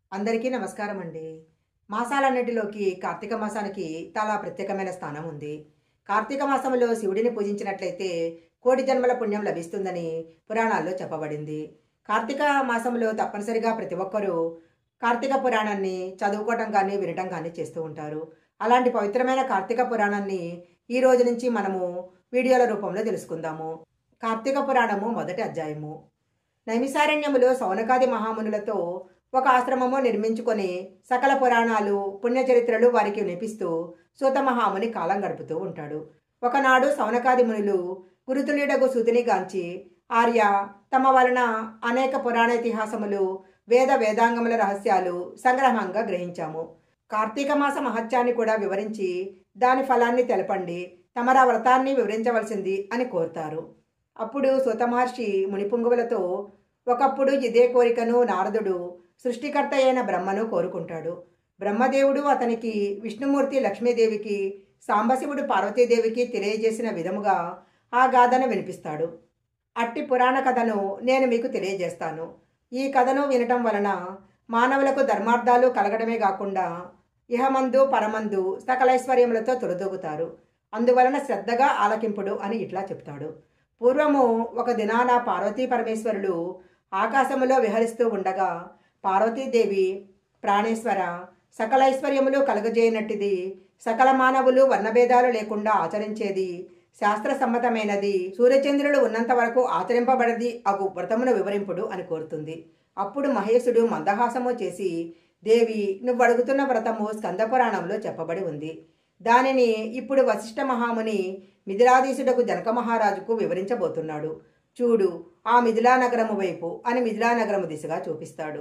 అందరికీ నమస్కారం అండి మాసాలన్నిటిలోకి కార్తీక మాసానికి చాలా ప్రత్యేకమైన స్థానం ఉంది కార్తీక మాసంలో శివుడిని పూజించినట్లయితే కోటి జన్మల పుణ్యం లభిస్తుందని పురాణాల్లో చెప్పబడింది కార్తీక మాసంలో తప్పనిసరిగా ప్రతి ఒక్కరూ కార్తీక పురాణాన్ని చదువుకోవటం కానీ వినటం కానీ చేస్తూ ఉంటారు అలాంటి పవిత్రమైన కార్తీక పురాణాన్ని ఈ రోజు నుంచి మనము వీడియోల రూపంలో తెలుసుకుందాము కార్తీక పురాణము మొదటి అధ్యాయము నైమిసారణ్యములో సౌనకాది మహామునులతో ఒక ఆశ్రమము నిర్మించుకొని సకల పురాణాలు పుణ్యచరిత్రలు వారికి వినిపిస్తూ సూత మహాముని కాలం గడుపుతూ ఉంటాడు ఒకనాడు సౌనకాది మునులు గురుతులీడగు సుతిని గాంచి ఆర్య తమ వలన అనేక పురాణ ఇతిహాసములు వేద వేదాంగముల రహస్యాలు సంగ్రహంగా గ్రహించాము కార్తీక మాస మహత్యాన్ని కూడా వివరించి దాని ఫలాన్ని తెలపండి తమరా వ్రతాన్ని వివరించవలసింది అని కోరుతారు అప్పుడు సూత మహర్షి మునిపుంగువులతో ఒకప్పుడు ఇదే కోరికను నారదుడు సృష్టికర్త అయిన బ్రహ్మను కోరుకుంటాడు బ్రహ్మదేవుడు అతనికి విష్ణుమూర్తి లక్ష్మీదేవికి సాంబశివుడు పార్వతీదేవికి తెలియజేసిన విధముగా ఆ గాథను వినిపిస్తాడు అట్టి పురాణ కథను నేను మీకు తెలియజేస్తాను ఈ కథను వినటం వలన మానవులకు ధర్మార్థాలు కలగడమే కాకుండా ఇహమందు పరమందు సకలైశ్వర్యములతో తొలదూగుతారు అందువలన శ్రద్ధగా ఆలకింపుడు అని ఇట్లా చెప్తాడు పూర్వము ఒక దినాన పార్వతీ పరమేశ్వరులు ఆకాశములో విహరిస్తూ ఉండగా పార్వతీదేవి ప్రాణేశ్వర సకలైశ్వర్యములు కలగజేయనట్టిది సకల మానవులు వర్ణభేదాలు లేకుండా ఆచరించేది శాస్త్ర సమ్మతమైనది సూర్యచంద్రులు ఉన్నంత వరకు ఆచరింపబడది అగు వ్రతమును వివరింపుడు అని కోరుతుంది అప్పుడు మహేశుడు మందహాసము చేసి దేవి నువ్వు అడుగుతున్న వ్రతము స్కందపురాణంలో చెప్పబడి ఉంది దానిని ఇప్పుడు వశిష్ఠ మహాముని మిథిలాధీశుడకు జనక మహారాజుకు వివరించబోతున్నాడు చూడు ఆ మిథిలా నగరము వైపు అని మిథిలా నగరము దిశగా చూపిస్తాడు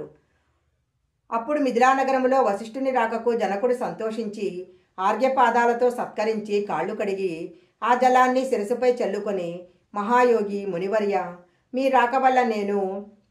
అప్పుడు మిథిలా నగరములో వశిష్ఠుని రాకకు జనకుడు సంతోషించి ఆర్ఘ్యపాదాలతో సత్కరించి కాళ్ళు కడిగి ఆ జలాన్ని శిరసుపై చల్లుకొని మహాయోగి మునివర్య మీ రాక వల్ల నేను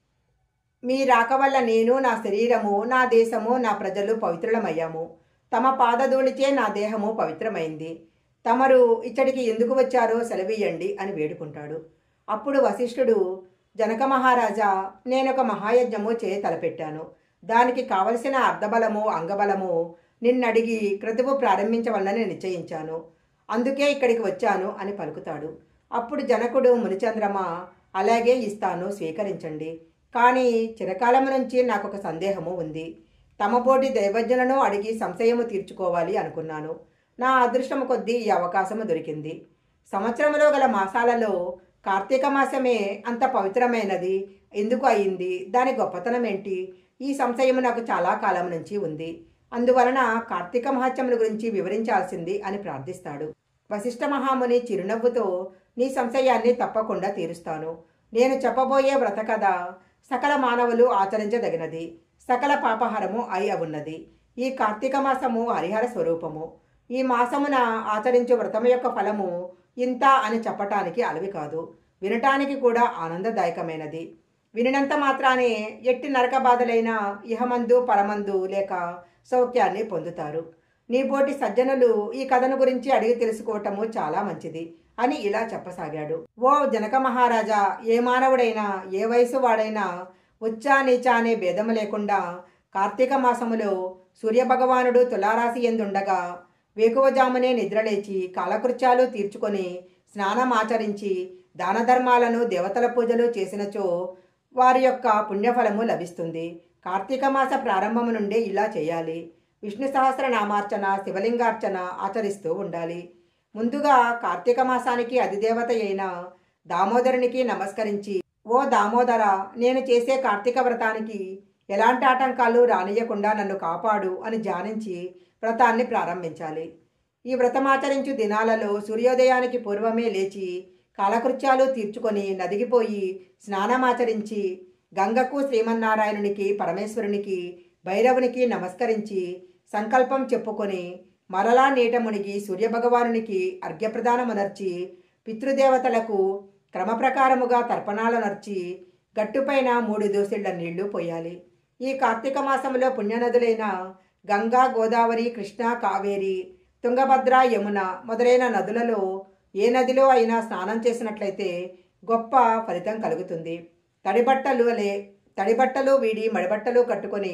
మీ రాక వల్ల నేను నా శరీరము నా దేశము నా ప్రజలు పవిత్రులమయ్యాము తమ పాదధూళిచే నా దేహము పవిత్రమైంది తమరు ఇచ్చడికి ఎందుకు వచ్చారో సెలవీయండి అని వేడుకుంటాడు అప్పుడు వశిష్ఠుడు జనక మహారాజా నేనొక మహాయజ్ఞము చేయ తలపెట్టాను దానికి కావలసిన అర్ధబలము అంగబలము నిన్నడిగి క్రతువు ప్రారంభించవలనని నిశ్చయించాను అందుకే ఇక్కడికి వచ్చాను అని పలుకుతాడు అప్పుడు జనకుడు మునిచంద్రమ అలాగే ఇస్తాను స్వీకరించండి కానీ చిరకాలం నుంచి నాకు ఒక సందేహము ఉంది తమబోటి దైవజ్ఞులను అడిగి సంశయము తీర్చుకోవాలి అనుకున్నాను నా అదృష్టము కొద్దీ ఈ అవకాశము దొరికింది సంవత్సరంలో గల మాసాలలో కార్తీక మాసమే అంత పవిత్రమైనది ఎందుకు అయింది దాని గొప్పతనం ఏంటి ఈ సంశయము నాకు చాలా కాలం నుంచి ఉంది అందువలన కార్తీక మహత్యముల గురించి వివరించాల్సింది అని ప్రార్థిస్తాడు వశిష్ఠ మహాముని చిరునవ్వుతో నీ సంశయాన్ని తప్పకుండా తీరుస్తాను నేను చెప్పబోయే వ్రత కథ సకల మానవులు ఆచరించదగినది సకల పాపహరము అయి ఉన్నది ఈ కార్తీక మాసము హరిహర స్వరూపము ఈ మాసమున ఆచరించే వ్రతము యొక్క ఫలము ఇంత అని చెప్పటానికి అలవి కాదు వినటానికి కూడా ఆనందదాయకమైనది వినినంత మాత్రానే ఎట్టి నరక బాధలైన ఇహమందు పరమందు లేక సౌఖ్యాన్ని పొందుతారు నీబోటి సజ్జనులు ఈ కథను గురించి అడిగి తెలుసుకోవటము చాలా మంచిది అని ఇలా చెప్పసాగాడు ఓ జనక మహారాజా ఏ మానవుడైనా ఏ వయసు వాడైనా ఉచ్చా నీచా అనే భేదము లేకుండా కార్తీక మాసములో సూర్యభగవానుడు తులారాశి ఎందుండగా వేకువజామునే నిద్రలేచి కాలకృత్యాలు తీర్చుకొని స్నానం ఆచరించి దాన ధర్మాలను దేవతల పూజలు చేసినచో వారి యొక్క పుణ్యఫలము లభిస్తుంది కార్తీక మాస ప్రారంభము నుండే ఇలా చేయాలి విష్ణు సహస్రనామార్చన శివలింగార్చన ఆచరిస్తూ ఉండాలి ముందుగా కార్తీక మాసానికి అధిదేవత అయిన దామోదరునికి నమస్కరించి ఓ దామోదర నేను చేసే కార్తీక వ్రతానికి ఎలాంటి ఆటంకాలు రానియకుండా నన్ను కాపాడు అని ధ్యానించి వ్రతాన్ని ప్రారంభించాలి ఈ వ్రతమాచరించు దినాలలో సూర్యోదయానికి పూర్వమే లేచి కాలకృత్యాలు తీర్చుకొని నదిగిపోయి స్నానమాచరించి గంగకు శ్రీమన్నారాయణునికి పరమేశ్వరునికి భైరవునికి నమస్కరించి సంకల్పం చెప్పుకొని మరలా నీట మునిగి సూర్యభగవానునికి అర్ఘ్యప్రదానమునర్చి పితృదేవతలకు క్రమప్రకారముగా తర్పణాలనర్చి గట్టుపైన మూడు దోసిళ్ల నీళ్లు పోయాలి ఈ కార్తీక మాసంలో పుణ్యనదులైన గంగా గోదావరి కృష్ణ కావేరి తుంగభద్ర యమున మొదలైన నదులలో ఏ నదిలో అయినా స్నానం చేసినట్లయితే గొప్ప ఫలితం కలుగుతుంది తడిబట్టలు లే తడిబట్టలు వీడి మడిబట్టలు కట్టుకొని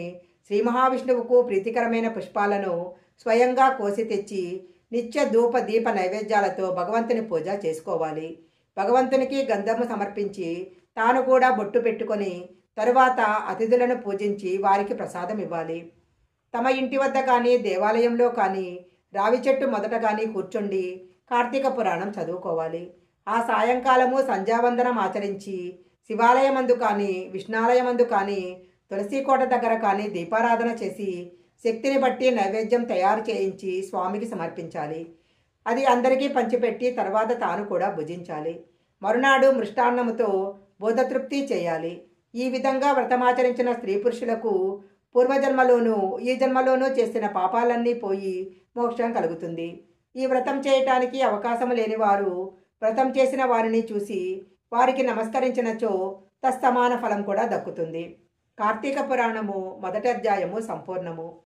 శ్రీ మహావిష్ణువుకు ప్రీతికరమైన పుష్పాలను స్వయంగా కోసి తెచ్చి నిత్య ధూప దీప నైవేద్యాలతో భగవంతుని పూజ చేసుకోవాలి భగవంతునికి గంధము సమర్పించి తాను కూడా బొట్టు పెట్టుకొని తరువాత అతిథులను పూజించి వారికి ప్రసాదం ఇవ్వాలి తమ ఇంటి వద్ద కానీ దేవాలయంలో కానీ రావి చెట్టు మొదట కానీ కూర్చుండి కార్తీక పురాణం చదువుకోవాలి ఆ సాయంకాలము సంధ్యావందనం ఆచరించి శివాలయమందు కానీ విష్ణాలయమందు కానీ తులసీకోట దగ్గర కానీ దీపారాధన చేసి శక్తిని బట్టి నైవేద్యం తయారు చేయించి స్వామికి సమర్పించాలి అది అందరికీ పంచిపెట్టి తర్వాత తాను కూడా భుజించాలి మరునాడు మృష్టాన్నముతో బోధతృప్తి చేయాలి ఈ విధంగా వ్రతమాచరించిన స్త్రీ పురుషులకు పూర్వజన్మలోనూ ఈ జన్మలోనూ చేసిన పాపాలన్నీ పోయి మోక్షం కలుగుతుంది ఈ వ్రతం చేయటానికి అవకాశం లేని వారు వ్రతం చేసిన వారిని చూసి వారికి నమస్కరించినచో తస్తమాన ఫలం కూడా దక్కుతుంది కార్తీక పురాణము మొదటి అధ్యాయము సంపూర్ణము